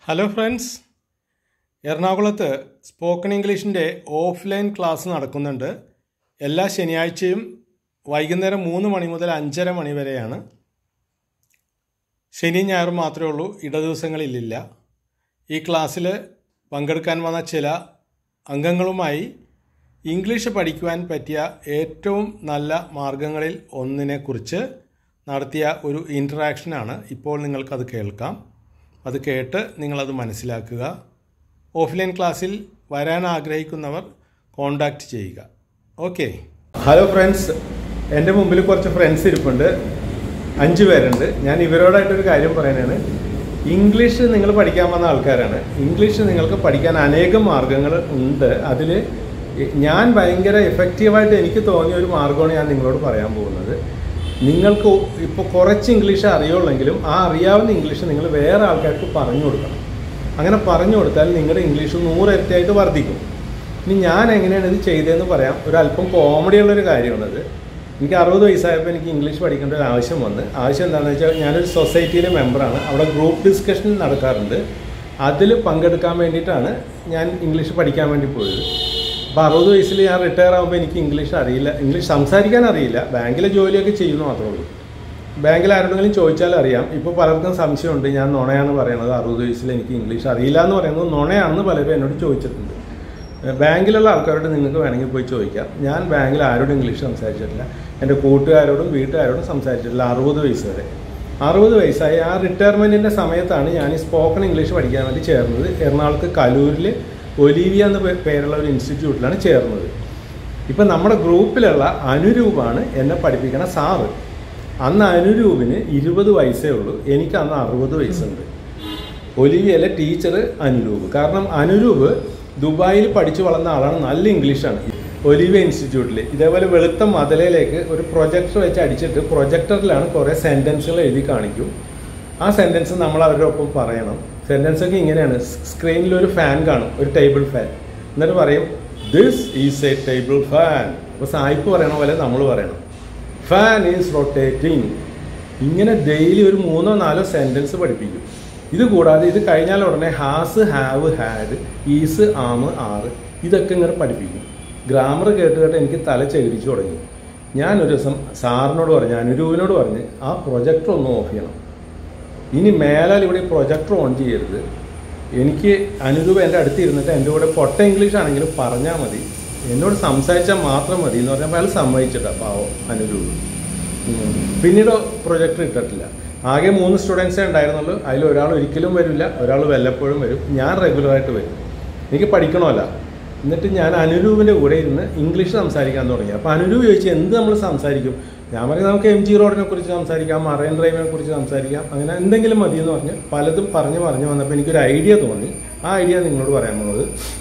Hello friends എറണാകുളത്ത് spoken ഇംഗ്ലീഷിൻ്റെ offline class നടക്കുന്നുണ്ട് എല്ലാ ശനിയാഴ്ചയും വൈകുന്നേരം മൂന്ന് മണി മുതൽ അഞ്ചര മണി വരെയാണ് ശനി ഞായറും മാത്രമേ ഉള്ളൂ ഇടദിവസങ്ങളിലില്ല ഈ ക്ലാസ്സിൽ പങ്കെടുക്കാൻ വന്ന ചില അംഗങ്ങളുമായി ഇംഗ്ലീഷ് പഠിക്കുവാൻ പറ്റിയ ഏറ്റവും നല്ല മാർഗങ്ങളിൽ ഒന്നിനെക്കുറിച്ച് നടത്തിയ ഒരു ഇൻറ്ററാക്ഷനാണ് ഇപ്പോൾ നിങ്ങൾക്കത് കേൾക്കാം അത് കേട്ട് നിങ്ങളത് മനസ്സിലാക്കുക ഓഫ്ലൈൻ ക്ലാസ്സിൽ വരാൻ ആഗ്രഹിക്കുന്നവർ കോണ്ടാക്റ്റ് ചെയ്യുക ഓക്കെ ഹലോ ഫ്രണ്ട്സ് എൻ്റെ മുമ്പിൽ കുറച്ച് ഫ്രണ്ട്സ് ഇരിപ്പുണ്ട് അഞ്ച് പേരുണ്ട് ഞാൻ ഇവരോടായിട്ടൊരു കാര്യം പറയാനാണ് ഇംഗ്ലീഷ് നിങ്ങൾ പഠിക്കാൻ വന്ന ആൾക്കാരാണ് ഇംഗ്ലീഷ് നിങ്ങൾക്ക് പഠിക്കാൻ അനേകം മാർഗങ്ങൾ ഉണ്ട് അതിൽ ഞാൻ ഭയങ്കര എഫക്റ്റീവായിട്ട് എനിക്ക് തോന്നിയ ഒരു മാർഗമാണ് ഞാൻ നിങ്ങളോട് പറയാൻ പോകുന്നത് നിങ്ങൾക്ക് ഇപ്പോൾ കുറച്ച് ഇംഗ്ലീഷ് അറിയുള്ളെങ്കിലും ആ അറിയാവുന്ന ഇംഗ്ലീഷ് നിങ്ങൾ വേറെ ആൾക്കാർക്ക് പറഞ്ഞു കൊടുക്കണം അങ്ങനെ പറഞ്ഞു കൊടുത്താൽ നിങ്ങളുടെ ഇംഗ്ലീഷ് നൂറിരട്ടിയായിട്ട് വർദ്ധിക്കും ഇനി ഞാൻ എങ്ങനെയാണ് ഇത് ചെയ്തതെന്ന് പറയാം ഒരു അല്പം കോമഡിയുള്ളൊരു കാര്യമാണത് എനിക്ക് അറുപത് വയസ്സായപ്പോൾ എനിക്ക് ഇംഗ്ലീഷ് പഠിക്കേണ്ട ഒരു ആവശ്യം വന്ന് ആവശ്യം എന്താണെന്ന് വെച്ചാൽ ഞാനൊരു സൊസൈറ്റിയിലെ മെമ്പറാണ് അവിടെ ഗ്രൂപ്പ് ഡിസ്കഷൻ നടക്കാറുണ്ട് അതിൽ പങ്കെടുക്കാൻ വേണ്ടിയിട്ടാണ് ഞാൻ ഇംഗ്ലീഷ് പഠിക്കാൻ വേണ്ടി പോയത് അപ്പോൾ അറുപത് വയസ്സിൽ ഞാൻ റിട്ടയർ ആകുമ്പോൾ എനിക്ക് ഇംഗ്ലീഷ് അറിയില്ല ഇംഗ്ലീഷ് സംസാരിക്കാൻ അറിയില്ല ബാങ്കിലെ ജോലിയൊക്കെ ചെയ്യുന്നു മാത്രമേ ഉള്ളൂ ബാങ്കിൽ ആരോടെങ്കിലും ചോദിച്ചാൽ അറിയാം ഇപ്പോൾ പലർക്കും സംശയമുണ്ട് ഞാൻ നുണയാണ് പറയണത് അറുപത് വയസ്സിൽ എനിക്ക് ഇംഗ്ലീഷ് അറിയില്ല എന്ന് പറയുന്നത് നുണയാണെന്ന് പലരും എന്നോട് ചോദിച്ചിട്ടുണ്ട് ബാങ്കിലുള്ള ആൾക്കാരോട് നിങ്ങൾക്ക് വേണമെങ്കിൽ പോയി ചോദിക്കാം ഞാൻ ബാങ്കിൽ ആരോടും ഇംഗ്ലീഷ് സംസാരിച്ചിട്ടില്ല എൻ്റെ കൂട്ടുകാരോടും വീട്ടുകാരോടും സംസാരിച്ചിട്ടില്ല അറുപത് വയസ്സ് വരെ അറുപത് വയസ്സായി ആ റിട്ടയർമെൻറ്റിൻ്റെ സമയത്താണ് ഞാൻ ഈ സ്പോക്കൺ ഇംഗ്ലീഷ് പഠിക്കാൻ വേണ്ടി ചേർന്നത് എറണാകുളത്ത് കലൂരിൽ ഒലീവിയ എന്ന പേരുള്ള ഒരു ഇൻസ്റ്റിറ്റ്യൂട്ടിലാണ് ചേർന്നത് ഇപ്പം നമ്മുടെ ഗ്രൂപ്പിലുള്ള അനുരൂപാണ് എന്നെ പഠിപ്പിക്കണ സാറ് അന്ന് അനുരൂപിന് ഇരുപത് വയസ്സേ ഉള്ളൂ എനിക്ക് അന്ന് അറുപത് വയസ്സുണ്ട് ഒലിവിയയിലെ ടീച്ചർ അനുരൂപ് കാരണം അനുരൂപ് ദുബായിൽ പഠിച്ചു വളർന്ന ആളാണ് നല്ല ഇംഗ്ലീഷാണ് ഒലിവിയ ഇൻസ്റ്റിറ്റ്യൂട്ടിൽ ഇതേപോലെ വെളുത്ത മതലയിലേക്ക് ഒരു പ്രൊജക്ടർ വെച്ച് അടിച്ചിട്ട് പ്രൊജക്ടറിലാണ് കുറേ സെൻറ്റൻസുകൾ എഴുതി കാണിക്കും ആ സെൻറ്റൻസ് നമ്മൾ അവരുടെ ഒപ്പം പറയണം സെൻറ്റൻസ് ഒക്കെ ഇങ്ങനെയാണ് സ്ക്രീനിൽ ഒരു ഫാൻ കാണും ഒരു ടേബിൾ ഫാൻ എന്നിട്ട് പറയും this is a table fan അപ്പോൾ സായിപ്പ് പറയണ പോലെ നമ്മൾ പറയണം ഫാൻ ഈസ് റൊട്ടേറ്റിംഗ് ഇങ്ങനെ ഡെയിലി ഒരു മൂന്നോ നാലോ സെൻറ്റൻസ് പഠിപ്പിക്കും ഇത് കൂടാതെ ഇത് കഴിഞ്ഞാൽ ഉടനെ has have had is am are ഇതൊക്കെ ഇങ്ങനെ പഠിപ്പിക്കും ഗ്രാമർ കേട്ട് കേട്ട് എനിക്ക് തല ചകിരിച്ചു തുടങ്ങി ഞാനൊരു ദിവസം സാറിനോട് പറഞ്ഞു അനുരൂപിനോട് പറഞ്ഞ് ആ പ്രൊജക്ടർ ഒന്ന് ഓഫ് ചെയ്യണം ഇനി മേലാൽ ഇവിടെ പ്രൊജക്ടർ ഓൺ ചെയ്യരുത് എനിക്ക് അനുരൂപ എൻ്റെ അടുത്ത് ഇരുന്നിട്ട് എൻ്റെ കൂടെ പൊട്ട ഇംഗ്ലീഷ് ആണെങ്കിലും പറഞ്ഞാൽ മതി എന്നോട് സംസാരിച്ചാൽ മാത്രം മതി എന്ന് പറഞ്ഞപ്പോൾ അയാൾ സമ്മതിച്ചിട്ടാ പാവം അനുരൂപ് പിന്നീട് പ്രൊജക്ടർ ഇട്ടിട്ടില്ല ആകെ മൂന്ന് സ്റ്റുഡൻസേ ഉണ്ടായിരുന്നുള്ളൂ അതിൽ ഒരാൾ ഒരിക്കലും വരില്ല ഒരാൾ വല്ലപ്പോഴും വരും ഞാൻ റെഗുലറായിട്ട് വരും എനിക്ക് പഠിക്കണമല്ല എന്നിട്ട് ഞാൻ അനുരൂപിൻ്റെ കൂടെ ഇരുന്ന് ഇംഗ്ലീഷ് സംസാരിക്കാൻ തുടങ്ങി അപ്പോൾ അനുരൂപ് ചോദിച്ചു എന്ത് നമ്മൾ സംസാരിക്കും ഞാൻ പറഞ്ഞു നമുക്ക് എം ജി റോഡിനെ കുറിച്ച് സംസാരിക്കാം മറൈൻ ഡ്രൈവിനെ കുറിച്ച് സംസാരിക്കാം അങ്ങനെ എന്തെങ്കിലും മതി എന്ന് പറഞ്ഞ് പലതും പറഞ്ഞു പറഞ്ഞു വന്നപ്പോൾ എനിക്കൊരു ഐഡിയ തോന്നി ആ ഐഡിയ നിങ്ങളോട് പറയാൻ പോകുന്നത്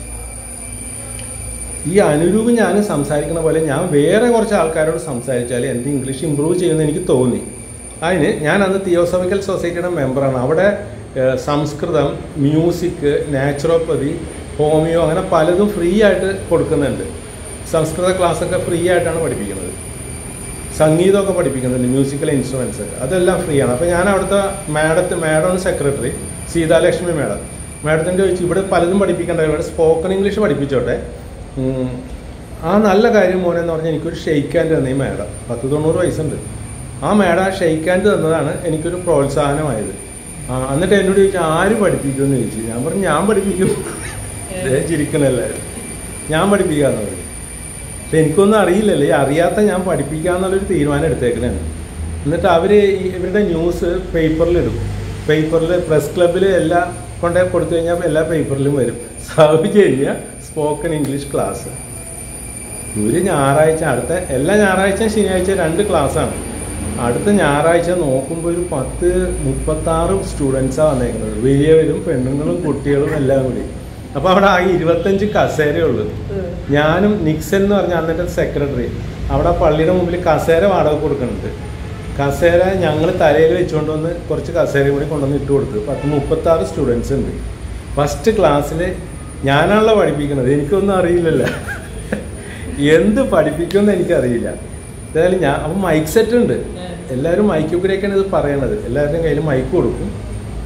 ഈ അനുരൂപ് ഞാൻ സംസാരിക്കുന്ന പോലെ ഞാൻ വേറെ കുറച്ച് ആൾക്കാരോട് സംസാരിച്ചാൽ എൻ്റെ ഇംഗ്ലീഷ് ഇമ്പ്രൂവ് ചെയ്യുമെന്ന് എനിക്ക് തോന്നി അതിന് ഞാൻ അന്ന് തിയോസഫിക്കൽ സൊസൈറ്റിയുടെ മെമ്പറാണ് അവിടെ സംസ്കൃതം മ്യൂസിക് നാച്ചുറോപ്പതി ഹോമിയോ അങ്ങനെ പലതും ഫ്രീ ആയിട്ട് കൊടുക്കുന്നുണ്ട് സംസ്കൃത ക്ലാസ്സൊക്കെ ഫ്രീ ആയിട്ടാണ് പഠിപ്പിക്കുന്നത് സംഗീതമൊക്കെ പഠിപ്പിക്കുന്നുണ്ട് മ്യൂസിക്കൽ ഇൻസ്ട്രുമെൻസ് ഒക്കെ അതെല്ലാം ഫ്രീ ആണ് അപ്പോൾ ഞാൻ അവിടുത്തെ മാഡത്ത് മാഡമാണ് സെക്രട്ടറി സീതാലക്ഷ്മി മാഡം മാഡത്തിൻ്റെ ചോദിച്ചു ഇവിടെ പലതും പഠിപ്പിക്കേണ്ട ഇവിടെ സ്പോക്കൺ ഇംഗ്ലീഷ് പഠിപ്പിച്ചോട്ടെ ആ നല്ല കാര്യം മോനെ എന്ന് പറഞ്ഞാൽ എനിക്കൊരു ഷെയ്ക്ക് ഹാൻഡ് തന്ന ഈ മാഡം പത്ത് തൊണ്ണൂറ് വയസ്സുണ്ട് ആ മാഡം ആ ഷെയ്ക്ക് ഹാൻഡ് തന്നതാണ് എനിക്കൊരു പ്രോത്സാഹനമായത് ആ എന്നിട്ട് എന്നോട് ചോദിച്ചു ആര് പഠിപ്പിക്കുമെന്ന് ചോദിച്ചു ഞാൻ പറഞ്ഞു ഞാൻ പഠിപ്പിക്കും ചിരിക്കണല്ലായിരുന്നു ഞാൻ പഠിപ്പിക്കാന്ന് പറഞ്ഞു പക്ഷെ എനിക്കൊന്നും അറിയില്ലല്ലേ അറിയാത്ത ഞാൻ പഠിപ്പിക്കാന്നുള്ളൊരു തീരുമാനം എടുത്തേക്കണാണ് എന്നിട്ട് അവർ ഇവരുടെ ന്യൂസ് പേപ്പറിലിടും പേപ്പറിൽ പ്രസ് ക്ലബിൽ എല്ലാം കൊണ്ടേ കൊടുത്തു കഴിഞ്ഞാൽ എല്ലാ പേപ്പറിലും വരും സർവ് കഴിഞ്ഞാൽ സ്പോക്കൺ ഇംഗ്ലീഷ് ക്ലാസ് ഒരു ഞായറാഴ്ച അടുത്ത എല്ലാ ഞായറാഴ്ചയും ശനിയാഴ്ച രണ്ട് ക്ലാസ്സാണ് അടുത്ത ഞായറാഴ്ച നോക്കുമ്പോൾ ഒരു പത്ത് മുപ്പത്താറ് സ്റ്റുഡൻസാണ് വന്നേക്കുന്നത് വലിയവരും പെണ്ണുങ്ങളും കുട്ടികളും എല്ലാം കൂടി അപ്പോൾ അവിടെ ആ ഇരുപത്തഞ്ച് കസേരയേ ഉള്ളൂ ഞാനും നിക്സൺ എന്ന് പറഞ്ഞ അന്നത്തെ സെക്രട്ടറി അവിടെ പള്ളിയുടെ മുമ്പിൽ കസേര വാടക കൊടുക്കുന്നുണ്ട് കസേര ഞങ്ങൾ തലയിൽ വെച്ചുകൊണ്ട് വന്ന് കുറച്ച് കസേര കൂടി കൊണ്ടുവന്ന് ഇട്ട് കൊടുത്തു പത്ത് മുപ്പത്താറ് സ്റ്റുഡൻസ് ഉണ്ട് ഫസ്റ്റ് ക്ലാസ്സിൽ ഞാനാണല്ലോ പഠിപ്പിക്കുന്നത് എനിക്കൊന്നും അറിയില്ലല്ലോ എന്ത് പഠിപ്പിക്കുമെന്ന് എനിക്കറിയില്ല എന്തായാലും ഞാൻ അപ്പം മൈക്ക് സെറ്റ് ഉണ്ട് എല്ലാവരും മൈക്ക് കൂടെയൊക്കെയാണ് ഇത് പറയണത് എല്ലാവരുടെയും കയ്യിൽ മൈക്ക് കൊടുക്കും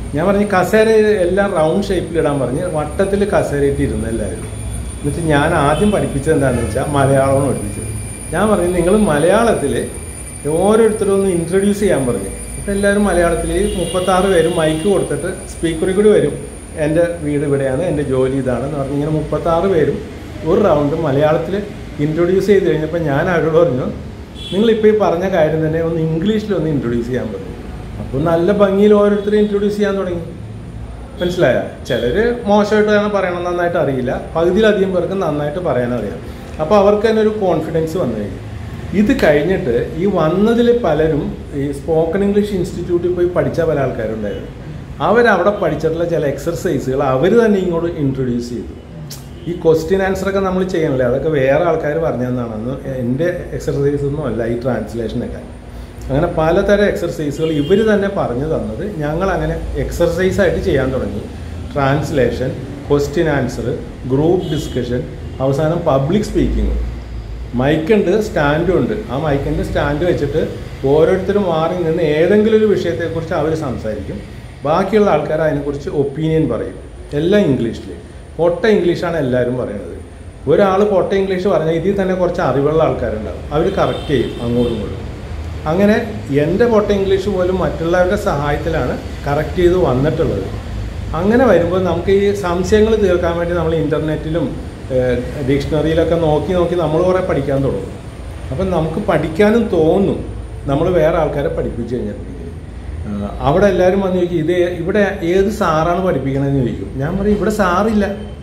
ഞാൻ പറഞ്ഞു കസേര എല്ലാം റൗണ്ട് ഷേപ്പിൽ ഇടാൻ പറഞ്ഞ് വട്ടത്തിൽ കസേര ഇട്ട് ഇരുന്നു എല്ലാവരും എന്നിട്ട് ഞാൻ ആദ്യം പഠിപ്പിച്ചത് എന്താണെന്ന് വെച്ചാൽ മലയാളമാണ് പഠിപ്പിച്ചത് ഞാൻ പറഞ്ഞു നിങ്ങൾ മലയാളത്തിൽ ഓരോരുത്തരും ഒന്ന് ഇൻട്രൊഡ്യൂസ് ചെയ്യാൻ പറഞ്ഞു അപ്പോൾ എല്ലാവരും മലയാളത്തിൽ മുപ്പത്താറ് പേരും മൈക്ക് കൊടുത്തിട്ട് സ്പീക്കറിൽ കൂടി വരും എൻ്റെ വീട് ഇവിടെയാണ് എൻ്റെ ജോലി ഇതാണെന്ന് പറഞ്ഞ് ഇങ്ങനെ മുപ്പത്താറ് പേരും ഒരു റൗണ്ട് മലയാളത്തിൽ ഇൻട്രൊഡ്യൂസ് ചെയ്ത് കഴിഞ്ഞപ്പോൾ ഞാൻ അവരോട് പറഞ്ഞു നിങ്ങളിപ്പോൾ ഈ പറഞ്ഞ കാര്യം തന്നെ ഒന്ന് ഇംഗ്ലീഷിൽ ഒന്ന് ഇൻട്രൊഡ്യൂസ് ചെയ്യാൻ പറഞ്ഞു അപ്പോൾ നല്ല ഭംഗിയിൽ ഓരോരുത്തരും ഇൻട്രൊഡ്യൂസ് ചെയ്യാൻ തുടങ്ങി മനസ്സിലായ ചിലർ മോശമായിട്ടാണ് പറയണം നന്നായിട്ട് അറിയില്ല പകുതിയിലധികം പേർക്ക് നന്നായിട്ട് പറയാൻ അറിയാം അപ്പോൾ അവർക്ക് തന്നെ ഒരു കോൺഫിഡൻസ് വന്നു കഴിഞ്ഞു ഇത് കഴിഞ്ഞിട്ട് ഈ വന്നതിൽ പലരും ഈ സ്പോക്കൺ ഇംഗ്ലീഷ് ഇൻസ്റ്റിറ്റ്യൂട്ടിൽ പോയി പഠിച്ച പല ആൾക്കാരുണ്ടായിരുന്നു അവരവിടെ പഠിച്ചിട്ടുള്ള ചില എക്സർസൈസുകൾ അവർ തന്നെ ഇങ്ങോട്ട് ഇൻട്രൊഡ്യൂസ് ചെയ്തു ഈ ക്വസ്റ്റ്യൻ ആൻസർ ഒക്കെ നമ്മൾ ചെയ്യണല്ലേ അതൊക്കെ വേറെ ആൾക്കാർ പറഞ്ഞു തന്നാണ് അന്ന് എൻ്റെ എക്സർസൈസ് ഒന്നും അല്ല ഈ ട്രാൻസ്ലേഷനൊക്കെ അങ്ങനെ പലതരം എക്സർസൈസുകൾ ഇവർ തന്നെ പറഞ്ഞു തന്നത് ഞങ്ങൾ അങ്ങനെ എക്സർസൈസ് ആയിട്ട് ചെയ്യാൻ തുടങ്ങി translation question answer group discussion അവസാനം പബ്ലിക് സ്പീക്കിംഗ് മൈക്കുണ്ട് സ്റ്റാൻഡും ഉണ്ട് ആ മൈക്കിൻ്റെ സ്റ്റാൻഡ് വെച്ചിട്ട് ഓരോരുത്തരും മാറി നിന്ന് ഏതെങ്കിലും ഒരു വിഷയത്തെക്കുറിച്ച് അവർ സംസാരിക്കും ബാക്കിയുള്ള ആൾക്കാർ അതിനെക്കുറിച്ച് ഒപ്പീനിയൻ പറയും എല്ലാം ഇംഗ്ലീഷിൽ പൊട്ട ഇംഗ്ലീഷാണ് എല്ലാവരും പറയുന്നത് ഒരാൾ പൊട്ട ഇംഗ്ലീഷ് പറഞ്ഞാൽ ഇതിൽ തന്നെ കുറച്ച് അറിവുള്ള ആൾക്കാരുണ്ടാവും അവർ കറക്റ്റ് ചെയ്യും അങ്ങോട്ടും ഇങ്ങോട്ടും അങ്ങനെ എൻ്റെ പൊട്ട ഇംഗ്ലീഷ് പോലും മറ്റുള്ളവരുടെ സഹായത്തിലാണ് കറക്റ്റ് ചെയ്ത് വന്നിട്ടുള്ളത് അങ്ങനെ വരുമ്പോൾ നമുക്ക് ഈ സംശയങ്ങൾ തീർക്കാൻ വേണ്ടി നമ്മൾ ഇൻ്റർനെറ്റിലും ഡിക്ഷണറിയിലൊക്കെ നോക്കി നോക്കി നമ്മൾ കുറേ പഠിക്കാൻ തുടങ്ങും അപ്പം നമുക്ക് പഠിക്കാനും തോന്നും നമ്മൾ വേറെ ആൾക്കാരെ പഠിപ്പിച്ചു കഴിഞ്ഞിട്ടുണ്ടെങ്കിൽ ആ, അവിടെ എല്ലാവരും വന്ന് ചോദിക്കും ഇത് ഇവിടെ ഏത് സാറാണ് പഠിപ്പിക്കണമെന്ന് ചോദിക്കും ഞാൻ പറയും ഇവിടെ സാറില്ല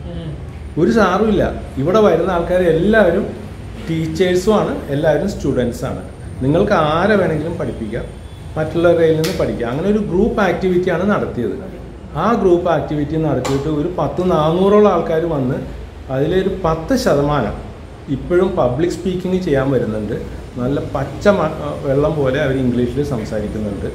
ഒരു സാറും ഇല്ല ഇവിടെ വരുന്ന ആൾക്കാർ എല്ലാവരും ടീച്ചേഴ്സുമാണ് എല്ലാവരും സ്റ്റുഡൻസാണ് നിങ്ങൾക്ക് ആരെ വേണമെങ്കിലും പഠിപ്പിക്കാം മറ്റുള്ളവരുടെ കയ്യിൽ നിന്ന് പഠിക്കാം അങ്ങനെ ഒരു ഗ്രൂപ്പ് ആക്ടിവിറ്റിയാണ് നടത്തിയത് ആ ഗ്രൂപ്പ് ആക്ടിവിറ്റി നടത്തിയിട്ട് ഒരു പത്ത് നാനൂറോളം ആൾക്കാർ വന്ന് അതിലൊരു പത്ത് ശതമാനം ഇപ്പോഴും പബ്ലിക് സ്പീക്കിംഗ് ചെയ്യാൻ വരുന്നുണ്ട് നല്ല പച്ച മ- വെള്ളം പോലെ അവർ ഇംഗ്ലീഷിൽ സംസാരിക്കുന്നുണ്ട്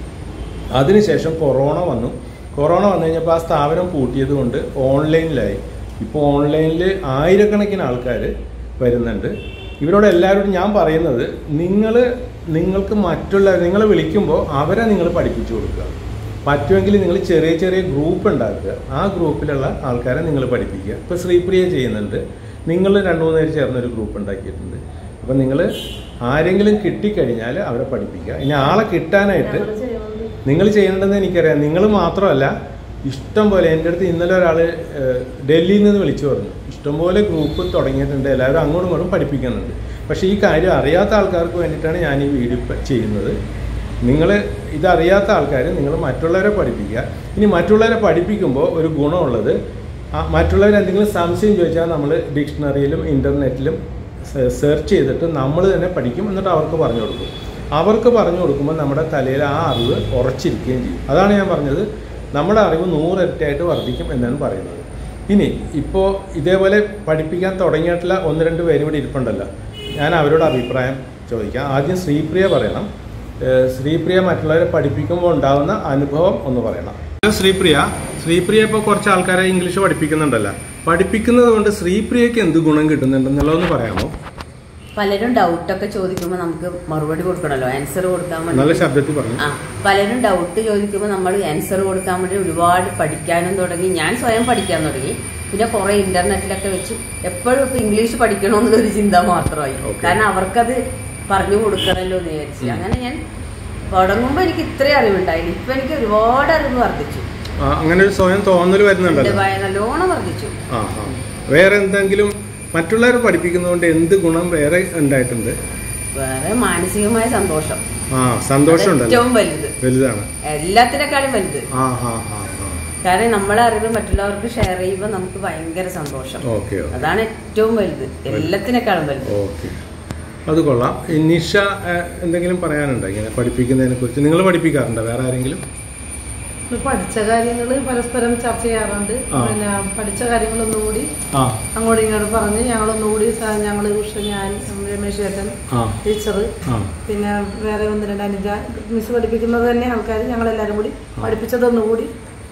അതിനുശേഷം കൊറോണ വന്നു കൊറോണ വന്നു കഴിഞ്ഞപ്പോൾ ആ സ്ഥാപനം പൂട്ടിയത് കൊണ്ട് ഓൺലൈനിലായി ഇപ്പോൾ ഓൺലൈനിൽ ആയിരക്കണക്കിന് ആൾക്കാർ വരുന്നുണ്ട് ഇവരോട് എല്ലാവരോടും ഞാൻ പറയുന്നത് നിങ്ങൾ നിങ്ങൾക്ക് മറ്റുള്ള നിങ്ങളെ വിളിക്കുമ്പോൾ അവരെ നിങ്ങൾ പഠിപ്പിച്ചു കൊടുക്കുക പറ്റുമെങ്കിൽ നിങ്ങൾ ചെറിയ ചെറിയ ഗ്രൂപ്പ് ഉണ്ടാക്കുക ആ ഗ്രൂപ്പിലുള്ള ആൾക്കാരെ നിങ്ങൾ പഠിപ്പിക്കുക ഇപ്പോൾ ശ്രീപ്രിയ ചെയ്യുന്നുണ്ട് നിങ്ങൾ രണ്ട് മൂന്ന് പേര് ചേർന്നൊരു ഗ്രൂപ്പ് ഉണ്ടാക്കിയിട്ടുണ്ട് അപ്പം നിങ്ങൾ ആരെങ്കിലും കിട്ടിക്കഴിഞ്ഞാൽ അവരെ പഠിപ്പിക്കുക ഇനി ആളെ കിട്ടാനായിട്ട് നിങ്ങൾ ചെയ്യേണ്ടതെന്ന് എനിക്കറിയാം നിങ്ങൾ മാത്രമല്ല ഇഷ്ടം പോലെ എൻ്റെ അടുത്ത് ഇന്നലെ ഒരാൾ ഡൽഹിയിൽ നിന്ന് വിളിച്ചു പറഞ്ഞു ഇഷ്ടംപോലെ ഗ്രൂപ്പ് തുടങ്ങിയിട്ടുണ്ട് എല്ലാവരും അങ്ങോട്ടും ഇങ്ങോട്ടും പഠിപ്പിക്കുന്നുണ്ട് പക്ഷേ ഈ കാര്യം അറിയാത്ത ആൾക്കാർക്ക് വേണ്ടിയിട്ടാണ് ഞാൻ ഈ വീഡിയോ ഇപ്പം ചെയ്യുന്നത് നിങ്ങൾ ഇതറിയാത്ത ആൾക്കാർ നിങ്ങൾ മറ്റുള്ളവരെ പഠിപ്പിക്കുക ഇനി മറ്റുള്ളവരെ പഠിപ്പിക്കുമ്പോൾ ഒരു ഗുണമുള്ളത് ആ മറ്റുള്ളവർ എന്തെങ്കിലും സംശയം ചോദിച്ചാൽ നമ്മൾ ഡിക്ഷണറിയിലും ഇൻ്റർനെറ്റിലും സെർച്ച് ചെയ്തിട്ട് നമ്മൾ തന്നെ പഠിക്കും എന്നിട്ട് അവർക്ക് പറഞ്ഞു കൊടുക്കും അവർക്ക് പറഞ്ഞു കൊടുക്കുമ്പോൾ നമ്മുടെ തലയിൽ ആ അറിവ് ഉറച്ചിരിക്കുകയും ചെയ്യും അതാണ് ഞാൻ പറഞ്ഞത് നമ്മുടെ അറിവ് നൂറിരട്ടിയായിട്ട് വർദ്ധിക്കും എന്നാണ് പറയുന്നത് ഇനി ഇപ്പോൾ ഇതേപോലെ പഠിപ്പിക്കാൻ തുടങ്ങിയിട്ടുള്ള ഒന്ന് രണ്ട് പേര് ഇവിടെ ഇരിപ്പുണ്ടല്ലോ ഞാൻ അവരോട് അഭിപ്രായം ചോദിക്കാം ആദ്യം ശ്രീപ്രിയ പറയണം ഏഹ് ശ്രീപ്രിയ മറ്റുള്ളവരെ പഠിപ്പിക്കുമ്പോൾ ഉണ്ടാകുന്ന അനുഭവം ഒന്ന് പറയണം ശ്രീപ്രിയ ശ്രീപ്രിയ ഇപ്പോൾ കുറച്ച് ആൾക്കാരെ ഇംഗ്ലീഷ് പഠിപ്പിക്കുന്നുണ്ടല്ലോ പഠിപ്പിക്കുന്നത് കൊണ്ട് ശ്രീപ്രിയക്ക് എന്ത് ഗുണം കിട്ടുന്നുണ്ടെന്നുള്ളതൊന്ന് പറയാമോ പലരും ഡൗട്ടൊക്കെ ചോദിക്കുമ്പോൾ നമുക്ക് മറുപടി കൊടുക്കണമല്ലോ ആൻസർ കൊടുക്കാൻ നല്ല വേണ്ടി ശബ്ദത്തിൽ പറഞ്ഞു ആ പലരും ഡൗട്ട് ചോദിക്കുമ്പോൾ നമ്മൾ ആൻസർ കൊടുക്കാൻ വേണ്ടി ഒരുപാട് പഠിക്കാനും തുടങ്ങി ഞാൻ സ്വയം പഠിക്കാൻ തുടങ്ങി പിന്നെ കുറെ ഇന്റർനെറ്റിലൊക്കെ വെച്ച് എപ്പോഴും ഇപ്പൊ ഇംഗ്ലീഷ് പഠിക്കണമെന്നുള്ളൊരു ചിന്ത മാത്രമായി Okay. കാരണം അവർക്കത് പറഞ്ഞു കൊടുക്കണമല്ലോ എന്ന് വിചാരിച്ചു അങ്ങനെ ഞാൻ തുടങ്ങുമ്പോൾ എനിക്ക് ഇത്രയും അറിവുണ്ടായില്ല ഇപ്പൊ എനിക്ക് ഒരുപാട് അറിവ് വർദ്ധിച്ചു ആ, അങ്ങനെ ഒരു സ്വയം തോന്നൽ എന്റെ വരുന്നുണ്ടല്ലോ ഭയ നല്ലോണം വർദ്ധിച്ചു ആ ആ വേറെ എന്തെങ്കിലും മറ്റുള്ളവരെ പഠിപ്പിക്കുന്നതുകൊണ്ട് എന്ത് ഗുണം വേറെ ഉണ്ടായിട്ടുണ്ട് വേറെ മാനസികമായ സന്തോഷം ആ സന്തോഷം അത് ഉണ്ടല്ലോ ഏറ്റവും വലുത് വലുതാണ് എല്ലാത്തിനേക്കാളും വലുത് ആ ആ ആ ആ കാരണം നമ്മളെ അറിവ് മറ്റുള്ളവർക്ക് ഷെയർ ചെയ്യുമ്പോൾ നമുക്ക് ഭയങ്കര സന്തോഷം ഓക്കെ ഓക്കെ അതാണ് ഏറ്റവും വലുത് എല്ലാത്തിനേക്കാളും വലുത് ഓക്കെ അത് കൊള്ളാം ഈ നിഷ ഏഹ്, എന്തെങ്കിലും പറയാനുണ്ടോ ഇങ്ങനെ പഠിപ്പിക്കുന്നതിനെ കുറിച്ച് നിങ്ങൾ പഠിപ്പിക്കാറുണ്ടോ വേറെ ആരെങ്കിലും ഇപ്പൊ പഠിച്ച കാര്യങ്ങൾ പരസ്പരം ചർച്ച ചെയ്യാറുണ്ട് ആ. പിന്നെ പഠിച്ച കാര്യങ്ങൾ ഒന്നുകൂടി ആ അങ്ങോട്ടും ഇങ്ങോട്ടും പറഞ്ഞ് ഞങ്ങൾ ഒന്നുകൂടി ഞങ്ങൾ ഉഷ ഞാൻ രമേശ് ചേട്ടൻ ആ ടീച്ചർ ആ പിന്നെ വേറെ ഒന്ന് രണ്ട് അനുജ മിസ് പഠിപ്പിക്കുന്നത് തന്നെ ആൾക്കാർ ഞങ്ങളെല്ലാവരും കൂടി പഠിപ്പിച്ചതൊന്നുകൂടി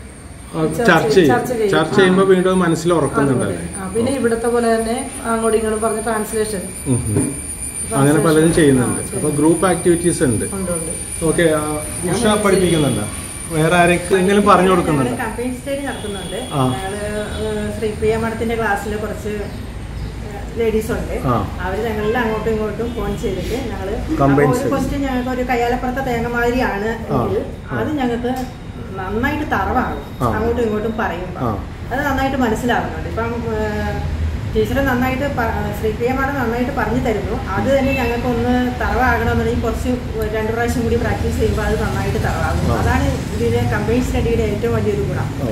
ആ, ചർച്ച ചർച്ച ചെയ്യും ചർച്ച ചെയ്യും. ചർച്ച ആ. ചെയ്യുമ്പോൾ വീണ്ടും അത് മനസ്സിൽ ഉറക്കുന്നുണ്ടല്ലേ ആ, പിന്നെ ഇവിടുത്തെ പോലെ തന്നെ അങ്ങോട്ടും ഇങ്ങോട്ടും പറഞ്ഞ് ട്രാൻസ്ലേഷൻ ഉം, ഉം. അങ്ങനെ പലരും ചെയ്യുന്നുണ്ട് അപ്പൊ ഗ്രൂപ്പ് ആക്ടിവിറ്റീസ് ഉണ്ട് ഉണ്ട് ഉണ്ട് ഓക്കെ ഉഷ പഠിപ്പിക്കുന്നുണ്ടോ വേറെ ആരെങ്കിലും പറഞ്ഞു കൊടുക്കുന്നുണ്ട് കമ്പൈൻ സ്റ്റഡി നടത്തുന്നുണ്ട് ആ. ഞങ്ങള് ഏഹ് ശ്രീപ്രിയ മഠത്തിന്റെ ക്ലാസ്സിൽ കുറച്ച് ലേഡീസ് ഉണ്ട് ആ. അവര് ഞങ്ങളെല്ലാം അങ്ങോട്ടും ഇങ്ങോട്ടും ഫോൺ ചെയ്തിട്ട് ഞങ്ങള് Combine അപ്പൊ ഒരു study. ക്വസ്റ്റ്യൻ ഞങ്ങൾക്ക് ഒരു കയ്യാലപ്പുറത്തെ തേങ്ങ മാതിരിയാണ് എങ്കിൽ ആ. അത് ഞങ്ങൾക്ക് നന്നായിട്ട് തറവാകും ആ. അങ്ങോട്ടും ഇങ്ങോട്ടും പറയുമ്പോൾ ആ. അത് നന്നായിട്ട് മനസ്സിലാവുന്നുണ്ട് ഇപ്പം ടീച്ചർ നന്നായിട്ട് പ- ശ്രീപ്രിയ മാഡം നന്നായിട്ട് പറഞ്ഞു തരുന്നു അത് തന്നെ ഞങ്ങൾക്ക് ഒന്ന് തറവാകണമെന്നുണ്ടെങ്കിൽ കുറച്ച് രണ്ടു പ്രാവശ്യം കൂടി പ്രാക്ടീസ് ചെയ്യുമ്പോൾ അത് നന്നായിട്ട് തറവാകും ആ. അതാണ് ഇതിലെ കമ്പൈൻ സ്റ്റഡിയുടെ ഏറ്റവും വലിയൊരു ഗുണം ഓ,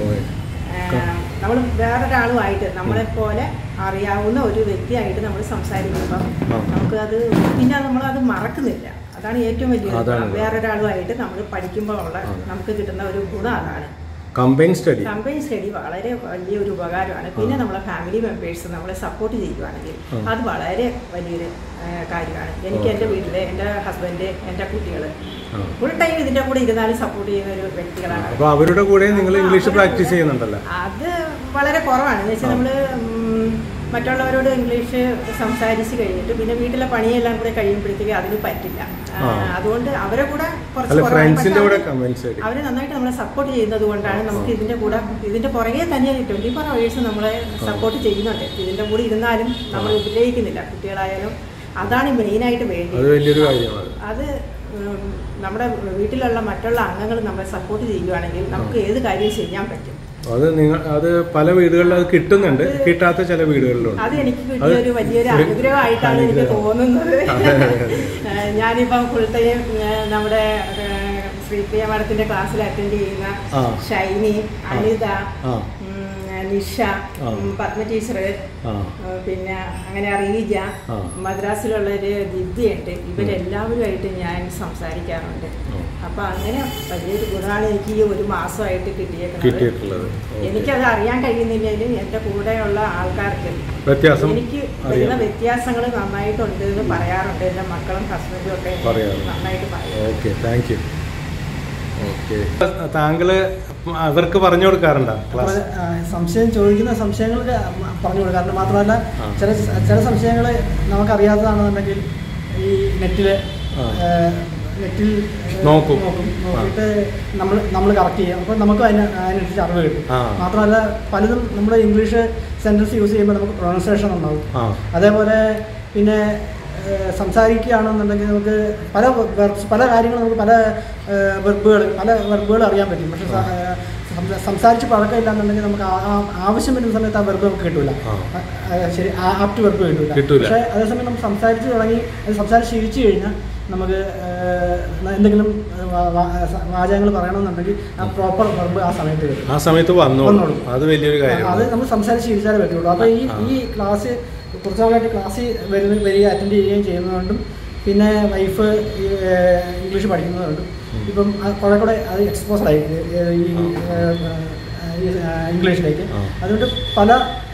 നമ്മൾ വേറൊരാളുമായിട്ട് നമ്മളെ പോലെ അറിയാവുന്ന ഒരു വ്യക്തിയായിട്ട് നമ്മൾ സംസാരിക്കുമ്പം ആ. നമുക്ക് അത് പിന്നെ നമ്മളത് മറക്കുന്നില്ല അതാണ് ഏറ്റവും വലിയ അതാണ്. വേറൊരാളുമായിട്ട് നമ്മൾ പഠിക്കുമ്പോൾ ഉള്ള ആ. നമുക്ക് കിട്ടുന്ന ഒരു ഗുണം അതാണ് കമ്പൈൻ സ്റ്റഡി കമ്പൈൻ സ്റ്റഡി വളരെ വലിയൊരു ഉപകാരമാണ് പിന്നെ നമ്മളെ ഫാമിലി മെമ്പേഴ്സ് നമ്മളെ സപ്പോർട്ട് ചെയ്യുവാണെങ്കിൽ ആ. അത് വളരെ വലിയൊരു ആ, കാര്യമാണ് എനിക്ക് എൻ്റെ വീട്ടിലെ എൻ്റെ ഹസ്ബൻഡ് എൻ്റെ കുട്ടികൾ ആ. ഫുൾ ടൈം ഇതിൻ്റെ കൂടെ ഇരുന്നാലും സപ്പോർട്ട് ചെയ്യുന്ന ഒരു വ്യക്തികളാണ് അപ്പൊ അവരുടെ കൂടെ നിങ്ങൾ ഇംഗ്ലീഷ് പ്രാക്ടീസ് ചെയ്യുന്നുണ്ടല്ലോ അത് വളരെ കുറവാണ് എന്ന് വെച്ചാൽ ആ. നമ്മൾ മറ്റുള്ളവരോട് ഇംഗ്ലീഷ് സംസാരിച്ച് കഴിഞ്ഞിട്ട് പിന്നെ വീട്ടിലെ പണിയെല്ലാം കൂടെ കഴിയുമ്പോഴത്തേക്ക് അതിന് പറ്റില്ല ആ, ആ. അതുകൊണ്ട് അവരെ കൂടെ കുറച്ച് അല്ല കുറവാണ്. ഫ്രണ്ട്സിന്റെ പക്ഷേ കൂടെ അവര് കമ്പൈൻ സ്റ്റഡി അവര് നന്നായിട്ട് നമ്മളെ സപ്പോർട്ട് ചെയ്യുന്നത് കൊണ്ടാണ് നമുക്ക് ഇതിന്റെ കൂടെ ഇതിന്റെ പുറകെ തന്നെ ട്വന്റി ഫോർ അവേഴ്സ് നമ്മളെ സപ്പോർട്ട് ചെയ്യുന്നുണ്ട് ഇതിന്റെ കൂടെ ഇരുന്നാലും നമ്മൾ ഉപയോഗിക്കുന്നില്ല കുട്ടികളായാലും അതാണ് മെയിനായിട്ട് അത് വേണ്ടത് വലിയൊരു കാര്യമാണ് അത് ഉം, നമ്മുടെ വീട്ടിലുള്ള മറ്റുള്ള അംഗങ്ങൾ നമ്മളെ സപ്പോർട്ട് ചെയ്യുവാണെങ്കിൽ നമുക്ക് ഏത് കാര്യവും ചെയ്യാൻ പറ്റും അത് നിങ്ങൾ അത് പല വീടുകളിൽ അത് കിട്ടുന്നുണ്ട് കിട്ടാത്ത ചില വീടുകളിലുണ്ട് അത് എനിക്ക് അത് കിട്ടിയ ഒരു വലിയൊരു ഒരു അനുഗ്രഹമായിട്ടാണ് എനിക്ക് അനുഗ്രഹം. തോന്നുന്നത് അതെ, അതെ, അതെ. ഏഹ് ഞാനിപ്പം ഫുൾ ടൈം നമ്മുടെ ഏഹ് ശ്രീപ്രിയ മാഡത്തിന്റെ ക്ലാസ്സിൽ അറ്റൻഡ് ചെയ്യുന്ന ആ. ഷൈനി അനിത ആ ഉം, നിഷ ആ. ഉം, പത്മ ടീച്ചർ ആ പിന്നെ അങ്ങനെ റീജ ആ. മദ്രാസിലുള്ളൊരു ദിവ്യയുണ്ട് ഇവരെല്ലാവരുമായിട്ട് ഞാൻ സംസാരിക്കാറുണ്ട് ആ. അപ്പൊ അങ്ങനെ വലിയൊരു ഗുണമാണ് എനിക്ക് ഈ ഒരു മാസമായിട്ട് കിട്ടിയേക്കുന്നത് കിട്ടിയിട്ടുള്ളത് ഓക്കേ. എനിക്കത് അറിയാൻ കഴിയുന്നില്ലെങ്കിലും എൻ്റെ കൂടെയുള്ള ആൾക്കാർക്ക് വ്യത്യാസം എനിക്ക് വരുന്ന അറിയാം വ്യത്യാസങ്ങൾ നന്നായിട്ടുണ്ട് എന്ന് പറയാറുണ്ട് എൻ്റെ മക്കളും ഹസ്ബൻഡും ഒക്കെ പറയാറുണ്ട്. നന്നായിട്ട് പറയും ഓക്കെ താങ്ക് യു ഓക്കെ താങ്കള് അവർക്ക് പറഞ്ഞു കൊടുക്കാറുണ്ടോ ക്ലാസ് അപ്പോൾ, ആ, സംശയം ചോദിക്കുന്ന സംശയങ്ങൾക്ക് പറഞ്ഞു കൊടുക്കാറുണ്ട് മാത്രമല്ല ആ. ചില ചില സംശയങ്ങൾ നമുക്കറിയാത്തതാണെന്നുണ്ടെങ്കിൽ ഈ നെറ്റിൽ ആ. നെറ്റിൽ നോക്കും. നോക്കും ആ. നോക്കിയിട്ട് നമ്മൾ നമ്മൾ കറക്റ്റ് ചെയ്യും അപ്പോൾ നമുക്ക് അതിന് അതിനനുസരിച്ച് അറിവ് കിട്ടും ആ. മാത്രമല്ല പലതും നമ്മൾ ഇംഗ്ലീഷ് സെൻറ്റൻസ് യൂസ് ചെയ്യുമ്പോൾ നമുക്ക് പ്രൊണൗൺസിയേഷൻ ഉണ്ടാവും ആ അതേപോലെ പിന്നെ ഏഹ്, സംസാരിക്കുകയാണെന്നുണ്ടെങ്കിൽ നമുക്ക് പല വെർബ്സ് പല കാര്യങ്ങളും നമുക്ക് പല വെർബുകൾ പല വെർബുകൾ അറിയാൻ പറ്റും പക്ഷെ സ- ഏഹ്, സംസാ- സംസാരിച്ച് പഴക്കമില്ലാന്നുണ്ടെങ്കിൽ നമുക്ക് ആ- ആ ആവശ്യം വരുന്ന സമയത്ത് ആ വെർബ് നമുക്ക് കിട്ടില്ല ആ. ശരി ആപ്റ്റ് വെർബ് കിട്ടില്ല കിട്ടൂല. പക്ഷേ അതേസമയം നമ്മൾ സംസാരിച്ച് തുടങ്ങി അത് സംസാരിച്ച് ശീലിച്ചു കഴിഞ്ഞാൽ നമുക്ക് ഏഹ്, എന്തെങ്കിലും വാചകങ്ങൾ പറയണമെന്നുണ്ടെങ്കിൽ ആ പ്രോപ്പർ വെർബ് ആ സമയത്ത് കിട്ടും ആ സമയത്ത് വന്നോളൂ വന്നോളും. അത് വലിയൊരു അത് കാര്യമാണ് നമ്മൾ സംസാരിച്ച് ശീലിച്ചാലേ പറ്റുള്ളൂ അപ്പോൾ ഈ ആ. ഈ ക്ലാസ് കുറച്ച് നാളായിട്ട് ക്ലാസ്സിൽ വരുന്ന വരിക അറ്റൻഡ് ചെയ്യുകയും ചെയ്യുന്നതുകൊണ്ടും പിന്നെ വൈഫ് ഇംഗ്ലീഷ് പഠിക്കുന്നതുകൊണ്ടും ഇപ്പം അത് കുറെ കൂടെ അത് എക്സ്പോസ്ഡ് ആയി ഏ, ഈ ഏ, ഈ, ആ, ഇംഗ്ലീഷിലേക്ക് ആ. അതുകൊണ്ട് പല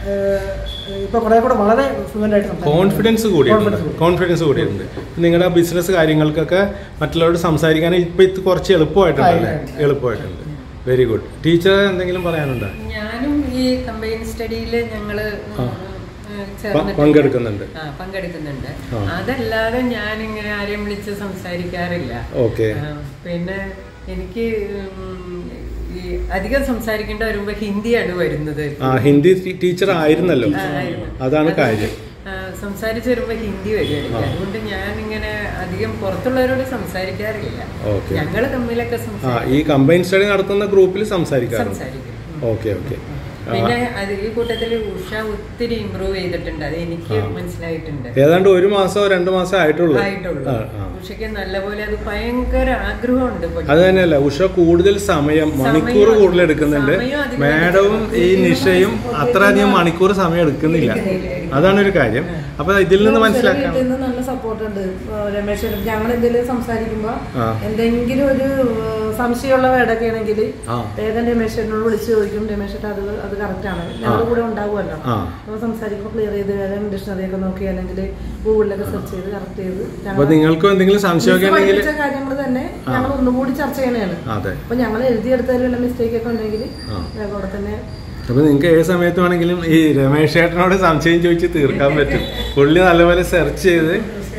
ഇപ്പോൾ കുറെ കൂടെ വളരെ ഫ്ലുവൻ്റ് ആയിട്ട് സംസാരിക്കുന്നു. കോൺഫിഡൻസ് കൂടിയിട്ടുണ്ട് Confidence കൂടി. കോൺഫിഡൻസ് കൂടിയിട്ടുണ്ട് നിങ്ങളുടെ ബിസിനസ് കാര്യങ്ങൾക്കൊക്കെ മറ്റുള്ളവരോട് സംസാരിക്കാൻ ഇപ്പൊ ഇത് കുറച്ച് എളുപ്പമായിട്ടുണ്ടല്ലേ ആയിട്ടുണ്ട്. എളുപ്പമായിട്ടുണ്ട് വെരി ഗുഡ് ടീച്ചർ എന്തെങ്കിലും പറയാനുണ്ടോ ഞാനും ഈ കമ്പൈൻ സ്റ്റഡിയിൽ ഞങ്ങള് ആ. ഉം, പ- ചേർന്നിട്ടുണ്ട്. പങ്കെടുക്കുന്നുണ്ട് ആ, പങ്കെടുക്കുന്നുണ്ട് ആ. അതല്ലാതെ ഞാൻ ഇങ്ങനെ ആരെയും വിളിച്ച് സംസാരിക്കാറില്ല ഓക്കെ ആ, പിന്നെ എനിക്ക് ഉം, ഈ അധികം സംസാരിക്കേണ്ട വരുമ്പോ ഹിന്ദിയാണ് വരുന്നത് ആ ഹിന്ദി ടീച്ചർ ആയിരുന്നല്ലോ ആ, ആയിരുന്നു. അതാണ് അതുകൊണ്ട്, കാര്യം ആ, സംസാരിച്ച് വരുമ്പോ ഹിന്ദി വരികയാണ് ആ. അതുകൊണ്ട് ഞാൻ ഇങ്ങനെ അധികം പുറത്തുള്ളവരോട് സംസാരിക്കാറില്ല ഓക്കെ. ഞങ്ങള് തമ്മിലൊക്കെ ആ സംസാരിക്കും ഈ കമ്പൈൻ സ്റ്റഡി നടത്തുന്ന ഗ്രൂപ്പിൽ സംസാരിക്കാറുണ്ട് സംസാരിക്കും ഉം. ഓക്കെ ഓക്കെ പിന്നെ അത് ഈ കൂട്ടത്തിൽ ഉഷ ഒത്തിരി ഇമ്പ്രൂവ് ചെയ്തിട്ടുണ്ട് അത് എനിക്ക് ആ. മനസ്സിലായിട്ടുണ്ട് ഏതാണ്ട് ഒരു മാസമോ രണ്ടു മാസം ആയിട്ടുള്ളൂ ആയിട്ടുള്ളൂ ആ, ആ. ഉഷയ്ക്ക് നല്ലപോലെ അത് ഭയങ്കര ആഗ്രഹമുണ്ട് പഠിക്കാൻ. അത് തന്നെയല്ല ഉഷ കൂടുതൽ സമയം മണിക്കൂർ സമയം കൂടുതൽ എടുക്കുന്നുണ്ട് സമയം അധികം മാഡവും ഈ എടുക്കുന്നില്ല. നിഷയും അത്രയധികം മണിക്കൂർ സമയം എടുക്കുന്നില്ല എടുക്കുന്നില്ല. അതാണ് ഒരു കാര്യം അപ്പൊ ഇതിൽ നിന്ന് മനസ്സിലാക്കാം വീട്ടിൽ നിന്ന് നല്ല സപ്പോർട്ട് ഉണ്ട് രമേശ് ഞങ്ങൾ എന്തെങ്കിലും സംസാരിക്കുമ്പോ ആ. എന്തെങ്കിലും ഒരു ഏഹ്, സംശയമുള്ള വേടൊക്കെ ആണെങ്കിൽ ആ. വേഗം രമേശനോട് വിളിച്ച് ചോദിക്കും രമേശ് അത് അത് കറക്റ്റ് ആണ് ഞങ്ങളുടെ കൂടെ ഉണ്ടാവുമല്ലോ ആ. അപ്പോൾ സംസാരിക്കുമ്പോൾ ക്ലിയർ ചെയ്ത് വേഗം ഡിക്ഷണറി ഒക്കെ നോക്കി അല്ലെങ്കിൽ ഗൂഗിളിലൊക്കെ സെർച്ച് ചെയ്ത് കറക്റ്റ് ചെയ്ത് അപ്പൊ നിങ്ങൾക്കും എന്തെങ്കിലും സംശയമൊക്കെ മിസ് ഉണ്ടെങ്കിൽ പഠിപ്പിച്ച കാര്യങ്ങൾ തന്നെ ആ. ഞങ്ങൾ ഒന്നുകൂടി ചർച്ച ചെയ്യണതാണ് അതെ അപ്പൊ ഞങ്ങൾ എഴുതിയെടുത്തതിൽ വല്ല മിസ്റ്റേക്ക് ഒക്കെ ഉണ്ടെങ്കിൽ ആ. വേഗം അവിടെ തന്നെ അപ്പൊ നിങ്ങൾക്ക് ഏത് സമയത്ത് വേണമെങ്കിലും ഈ രമേശ് ചേട്ടനോട് സംശയം ചോദിച്ച് തീർക്കാൻ പറ്റും പുള്ളി നല്ലപോലെ സെർച്ച് ചെയ്ത്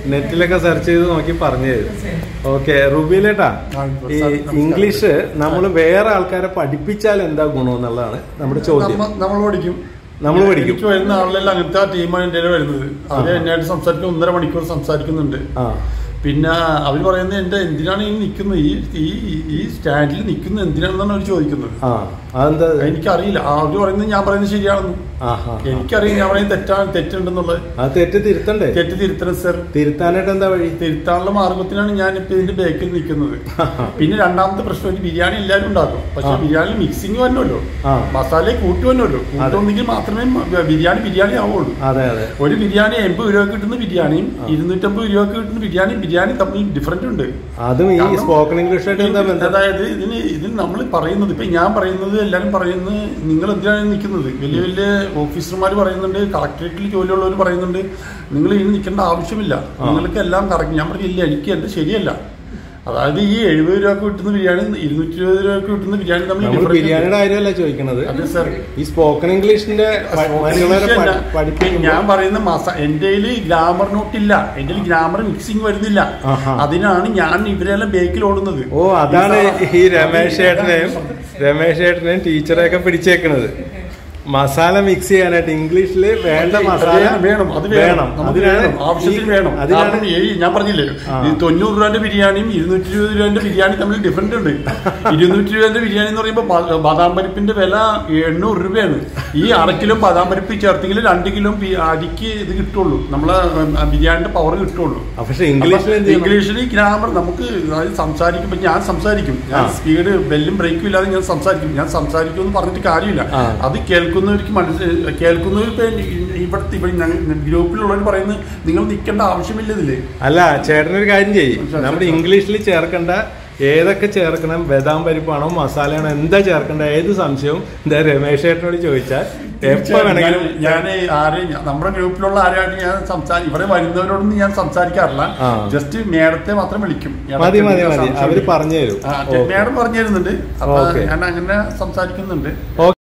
നെറ്റിലൊക്കെ സെർച്ച് ചെയ്ത് നോക്കി പറഞ്ഞു തരും ഓക്കെ റുബിയിലേട്ടാ ആ, ഈ നമസ്കാരം. ഇംഗ്ലീഷ് നമ്മൾ വേറെ ആൾക്കാരെ പഠിപ്പിച്ചാൽ എന്താ ഗുണം എന്നുള്ളതാണ് നമ്മുടെ ചോദ്യം നമ്മ- നമ്മൾ പഠിക്കും നമ്മൾ പഠിക്കും. എനിക്ക് വരുന്ന ആളുകളെല്ലാം അങ്ങനത്തെ ആ ടീമാണ് എൻ്റെ കയ്യിൽ വരുന്നത് അവര് എന്നായിട്ട് സംസാരിക്കും ഒന്നര മണിക്കൂർ സംസാരിക്കുന്നുണ്ട് ആ പിന്നെ അവർ പറയുന്നത് എന്റെ എന്തിനാണ് ഈ നിൽക്കുന്നത് ഈ ഈ ഈ സ്റ്റാൻഡിൽ നിൽക്കുന്നത് എന്തിനാണെന്നാണ് അവർ ചോദിക്കുന്നത് ആ അതെന്താ എനിക്കറിയില്ല അവർ പറയുന്നത് ഞാൻ പറയുന്നത് ശരിയാണെന്ന് ആ ആ എനിക്കറിയാം ഞാൻ പറയുന്നത് തെറ്റാണ് തെറ്റുണ്ടെന്നുള്ളത് അത് തെറ്റ് തിരുത്തണ്ടേ തെറ്റ് തിരുത്തണം സർ തിരുത്താനായിട്ട് എന്താ വഴി തിരുത്താനുള്ള മാർഗത്തിനാണ് ഞാൻ ഇപ്പൊ ഇതിന്റെ ബേക്കിൽ നിൽക്കുന്നത് പിന്നെ രണ്ടാമത്തെ പ്രശ്നം എനിക്ക് ബിരിയാണി എല്ലാവരും ഉണ്ടാക്കും പക്ഷെ ആ. ബിരിയാണി മിക്സിങ് വന്നല്ലോ ആ. മസാല കൂട്ടി വന്നല്ലോ കൂട്ടുണ്ടെങ്കിൽ മാത്രമേ മ- ബിരിയാണി ബിരിയാണി ആവുള്ളൂ അതെ അതെ ഒരു ബിരിയാണി എൺപത് രൂപ കിട്ടുന്ന ബിരിയാണിയും ഇരുന്നൂറ്റമ്പത് രൂപ കിട്ടുന്ന ബിരിയാണി ബിരിയാണി തമ്മിൽ ഡിഫറൻറ്റ് ഉണ്ട് അതും ഈ കാരണം സ്പോക്കൺ ഇംഗ്ലീഷായിട്ട് എന്താ ബന്ധം അതായത് ഇതിന് ഇതിന് നമ്മൾ പറയുന്നത് ഇപ്പൊ ഞാൻ പറയുന്നത് എല്ലാരും പറയുന്നത് നിങ്ങൾ എന്തിനാണ് നിൽക്കുന്നത് വലിയ വലിയ ഓഫീസർമാർ പറയുന്നുണ്ട് കളക്ടറേറ്റിൽ ജോലിയുള്ളവർ പറയുന്നുണ്ട് നിങ്ങൾ ഇനി നിൽക്കേണ്ട ആവശ്യമില്ല നിങ്ങൾക്ക് എല്ലാം കറക്റ്റ് ഞാൻ പറഞ്ഞില്ല എനിക്ക് എന്റെ ശരിയല്ല അതായത് ഈ എഴുപത് രൂപ കിട്ടുന്ന ബിരിയാണി ഇരുന്നൂറ്റി ഇരുപത് രൂപ കിട്ടുന്ന ബിരിയാണി തമ്മിൽ നമ്മൾ difference ഉണ്ട്. ബിരിയാണിയുടെ കാര്യമല്ല ചോദിക്കണത് അതെ സർ ഈ സ്പോക്കൺ ഇംഗ്ലീഷിന്റെ പ- മറ്റുള്ളവരെ പഠി- പഠിപ്പിക്കുമ്പോൾ ഞാൻ പറയുന്ന മസ എന്റെ ഗ്രാമർ നോട്ടില്ല എന്റെ ഗ്രാമർ മിക്സിംഗ് വരുന്നില്ല ആഹാ. അതിനാണ് ഞാൻ ഇവരെല്ലാം ബേക്കിൽ ഓടുന്നത് ഓ അതാണ് ഈ രമേശ് ചേട്ടനെയും രമേശ് ചേട്ടനെയും ടീച്ചറെയൊക്കെ പിടിച്ചേക്കണത് മസാല മിക്സ് ചെയ്യാനായിട്ട് ഇംഗ്ലീഷിൽ വേണ്ട മസാല വേണം, വേണം അത് വേണം നമുക്ക് അതിനാണ് വേണം ആവശ്യത്തിന് ഈ- വേണം അതിനാണ് കാരണം ഈ ഞാൻ പറഞ്ഞില്ലേ ആ. ഈ തൊണ്ണൂറ് രൂപന്റെ ബിരിയാണിയും ഇരുന്നൂറ്റി ഇരുപത് രൂപന്റെ ബിരിയാണി തമ്മിൽ ഡിഫറൻറ്റ് ഉണ്ട് ഇരുന്നൂറ്റി രൂപന്റെ ബിരിയാണി എന്ന് പറയുമ്പോൾ ബ- ബദാം പരിപ്പിന്റെ വില എണ്ണൂറ് രൂപയാണ് ഈ അര കിലോ ബദാം പരിപ്പ് ചേർത്തെങ്കിൽ രണ്ട് കിലോ ബി- അരിക്ക് ഇത് കിട്ടുള്ളൂ നമ്മളെ ഉം, ബിരിയാണിന്റെ പവർ കിട്ടുള്ളൂ ആ, പക്ഷെ ഇംഗ്ലീഷിൽ എന്ത് ചെയ്യണം? ഇംഗ്ലീഷിൽ ഗ്രാമർ നമുക്ക് അതായത് സംസാരിക്കുമ്പോൾ ഞാൻ സംസാരിക്കും ഞാൻ ആ. സ്പീഡ് ബെല്ലും ബ്രേക്കും ഇല്ലാതെ ഞാൻ സംസാരിക്കും ഞാൻ സംസാരിക്കും എന്ന് പറഞ്ഞിട്ട് കാര്യമില്ല ആ. അത് കേൾക്കുന്നവർക്ക് മനസ്സിൽ കേൾക്കുന്നവർ ഇപ്പൊ ഇവിടുത്തെ ഇവിടെ ഗ്രൂപ്പിലുള്ളവർ പറയുന്നത് നിങ്ങൾ നിൽക്കേണ്ട ആവശ്യമില്ല ഇതില് അല്ല ചേട്ടനൊരു കാര്യം ചെയ്യും നമ്മുടെ ഇംഗ്ലീഷിൽ ചേർക്കേണ്ട ഏതൊക്കെ ചേർക്കണം ബദാം പരിപ്പാണോ മസാലയാണോ എന്താ ചേർക്കേണ്ട ഏത് സംശയവും എന്താ രമേശ് ചേട്ടനോട് ചോദിച്ചാൽ എപ്പോ വേണമെങ്കിലും ഞാൻ ആരെയും നമ്മുടെ ഗ്രൂപ്പിലുള്ള ആരെയാണ് ഞാൻ സംസാരിക്കും ഇവിടെ വരുന്നവരോടൊന്നും ഞാൻ സംസാരിക്കാറില്ല ആ. ജസ്റ്റ് മേഡത്തെ മാത്രം വിളിക്കും മതി മതി മതി സംശയം അവര് ഉണ്ട്. പറഞ്ഞു തരും ആ, ഓക്കേ. മേഡം പറഞ്ഞു തരുന്നുണ്ട് അപ്പൊ ഓക്കേ. ഞാൻ അങ്ങനെ സംസാരിക്കുന്നുണ്ട് ഓ